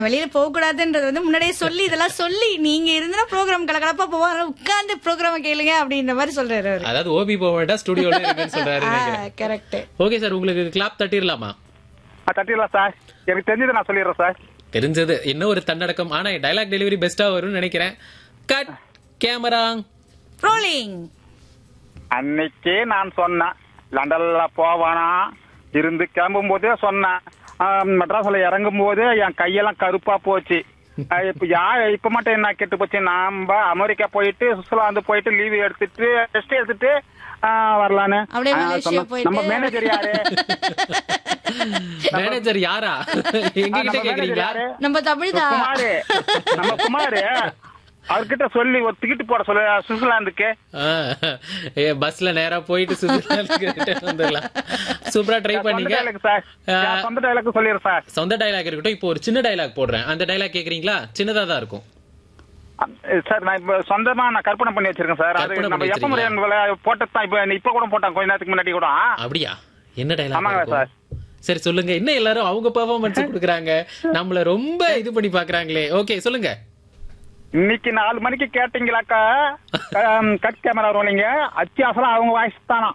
வெளியில போக கூடாதுன்றது வந்து முன்னாடியே சொல்லி இதெல்லாம் சொல்லி நீங்க இருந்தா ப்ரோக்ராம் கலகலப்பா போவோம் அதனால உட்கார்ந்து ப்ரோக்ராம் கேளுங்க அப்படின்ற மாதிரி சொல்றாரு அவரு அதாவது ஓபி போக வேண்டாம் ஸ்டுடியோல இருக்குன்னு சொல்றாரு நினைக்கிறேன் கரெக்ட் ஓகே சார் உங்களுக்கு கிளாப் தட்டிடலாமா ஆ, தட்டிடலாம் சார் எனக்கு தெரிஞ்சதை நான் சொல்லிடுறேன் சார் தெரிஞ்சது இன்னும் ஒரு தன்னடக்கம் ஆனா டைலாக் டெலிவரி பெஸ்டா வரும்னு நினைக்கிறேன் கட் கேமரா ரோலிங் அன்னைக்கே நான் சொன்னேன் லண்டன்ல போவானா இருந்து கிளம்பும் போதே சொன்னேன் ஆ, மெட்ராஸ்ல இறங்கும் போது என் கையெல்லாம் கருப்பா போச்சு ஆ, இப்ப யா இப்ப மட்டும் என்ன கெட்டு போச்சு நாம அமெரிக்கா போயிட்டு சுவிட்சர்லாந்து போயிட்டு லீவ் எடுத்துட்டு ரெஸ்ட் எடுத்துட்டு ஆ, வரலான்னு அப்படியே ஆ, மலேசியா சொன்ன- போயிட்டு- நம்ம மேனேஜர் யாரு மேனேஜர் யாரா எங்க ஆ, கிட்ட நம்ம கேக்குறீங்க manager யாரு? நம்ம தமிழ் தான் குமாரு நம்ம குமாரு அவர்கிட்ட சொல்லி ஒரு டிக்கெட் போட சொல்லு சுவிட்சர்லாந்துக்கு ஆ, ஏ பஸ்ல நேரா போயிட்டு சுத்தி வந்துடலாம் சூப்பரா ட்ரை சொந்த பண்ணீங்க dialogue சார் ஆ, என் சொந்த டைலாக் சொல்லிடுறேன் சார் சொந்த டைலாக் இருக்கட்டும் இப்போ ஒரு சின்ன டைலாக் போடுறேன் அந்த டைலாக் கேக்குறீங்களா சின்னதா தான் இருக்கும் சார் நான் இப்ப சொந்தமா நான் கற்பனை பண்ணி வச்சிருக்கேன் சார் அது கற்பனை நம்ம பண்ணி எப்ப முறையான போட்டது தான் இப்ப இப்ப கூட போட்டாங்க கொஞ்ச நேரத்துக்கு முன்னாடி கூட அப்படியா என்ன டைலாக் ஆமாங்க இருக்கும் சார். சரி சொல்லுங்க என்ன எல்லாரும் அவங்க பெர்ஃபார்மன்ஸ் கொடுக்குறாங்க நம்மள ரொம்ப இது பண்ணி பாக்குறாங்களே ஓகே சொல்லுங்க இன்னைக்கு நாலு மணிக்கு கேட்டீங்களாக்கா ஆம், கட் கேமரா ரோலிங்க அத்தியாவசம் அவங்க வாய்ஸ் தானா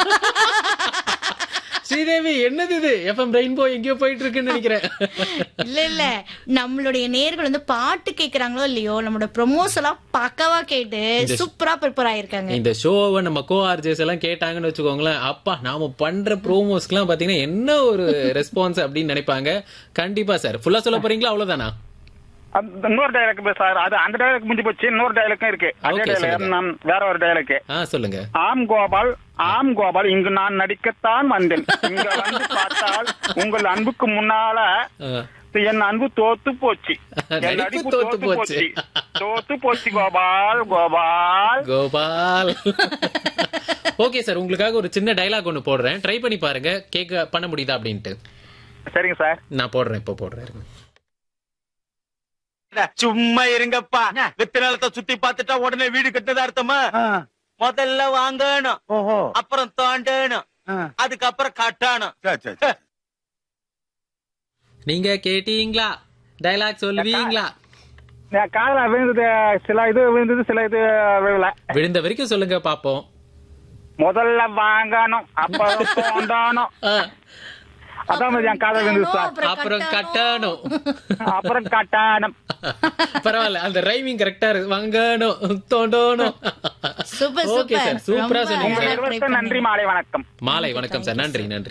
ஸ்ரீதேவி என்னது இது எஃப்எம் ரெயின்போ எங்கேயோ போயிட்டு இருக்குன்னு நினைக்கிறேன் இல்ல இல்ல நம்மளுடைய நேர்கள் வந்து பாட்டு கேக்குறாங்களோ இல்லையோ நம்மளோட ப்ரொமோஸ் எல்லாம் பக்கவா கேட்டு சூப்பரா ப்ரிப்பேர் ஆயிருக்காங்க இந்த ஷோவை நம்ம கோ ஆர்ஜேஸ் எல்லாம் கேட்டாங்கன்னு வச்சுக்கோங்களேன் அப்பா நாம பண்ற ப்ரோமோஸ்க்குலாம் பாத்தீங்கன்னா என்ன ஒரு ரெஸ்பான்ஸ் அப்படின்னு நினைப்பாங்க கண்டிப்பா சார் ஃபுல்லா சொல்ல போறீங்களா அவ்வளவுதானா அந்த இன்னொரு டைலாக் சார் அது அந்த டைலாக் முடிஞ்சு போச்சு இன்னொரு டைலாக்கும் இருக்கு அதே Okay, டைலாக் சொல்லுங்க. நான் வேற ஒரு டைலாக் ஆ சொல்லுங்க ஆம் கோபால் ஆம் கோபால் இங்கு நான் நடிக்கத்தான் வந்தேன் இங்க வந்து பார்த்தால் உங்கள் அன்புக்கு முன்னால ஆ. என் அன்பு தோத்து போச்சு என் நடிப்பு நடிப்பு தோத்து தோத்து போச்சு. போச்சு தோத்து போச்சு கோபால் கோபால் கோபால் ஓகே சார் உங்களுக்காக ஒரு சின்ன டைலாக் ஒன்னு போடுறேன் ட்ரை பண்ணி பாருங்க கேட்க பண்ண முடியுதா அப்படின்ட்டு சரிங்க சார் நான் போடுறேன் இப்போ போடுறேன் இருங்க. சும்மா இருங்கப்பா வித்து நிலத்தை சுத்தி பார்த்துட்டா உடனே வீடு கட்டினதா அர்த்தமா முதல்ல வாங்கணும் ஓஹோ அப்புறம் தோண்டணும் அதுக்கப்புறம் கட்டணும் சரி சரி சரி. நீங்க கேட்டீங்களா டைலாக் சொல்லுவீங்களா என் காதுல விழுந்தது சில இது விழுந்தது சில இது விழல விழுந்த வரைக்கும் சொல்லுங்க பாப்போம் முதல்ல வாங்கணும் அப்புறம் தோண்டணும் ஆ, அதான் என் காதுல விழுந்தது சார் அப்புறம் கட்டணும் அப்புறம் கட்டணும் பரவாயில்ல அந்த ரைமிங் கரெக்டா இருக்கு வாங்கணும் தோண்டணும் சூப்பர் ஓகே சூப்பர் சார் சூப்பரா ரொம்ப சொன்னீங்க அழகா சார் try இருவருக்கும் நன்றி மாலை வணக்கம் மாலை வணக்கம் சார் நன்றி நன்றி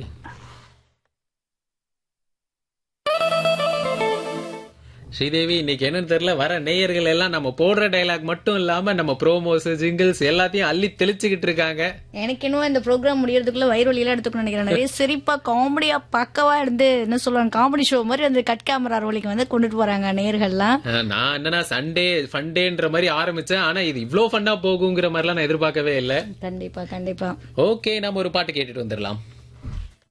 ஸ்ரீதேவி இன்னைக்கு என்னன்னு தெரியல வர நேயர்கள் எல்லாம் நம்ம போடுற டைலாக் மட்டும் இல்லாம நம்ம ப்ரோமோஸ் ஜிங்கிள்ஸ் எல்லாத்தையும் அள்ளி தெளிச்சுக்கிட்டு இருக்காங்க எனக்கு இன்னும் இந்த ப்ரோக்ராம் முடியறதுக்குள்ள வயிறு வலியெல்லாம் எடுத்துக்கணும் நினைக்கிறேன் நிறைய சிரிப்பா காமெடியா பக்கவா இருந்து என்ன சொல்லுவாங்க காமெடி ஷோ மாதிரி அந்த கட் கேமரா ரோலிக்கு வந்து கொண்டுட்டு போறாங்க நேர்கள்லாம் அஹ், நான் என்னன்னா சண்டே ஃபண்டேன்ற மாதிரி ஆரம்பிச்சேன் ஆனா இது இவ்ளோ ஃபன்னா போகுங்கிற மாதிரிலாம் நான் எதிர்பார்க்கவே இல்லை கண்டிப்பா கண்டிப்பா ஓகே நம்ம ஒரு பாட்டு கேட்டுட்டு வந்துடலாம்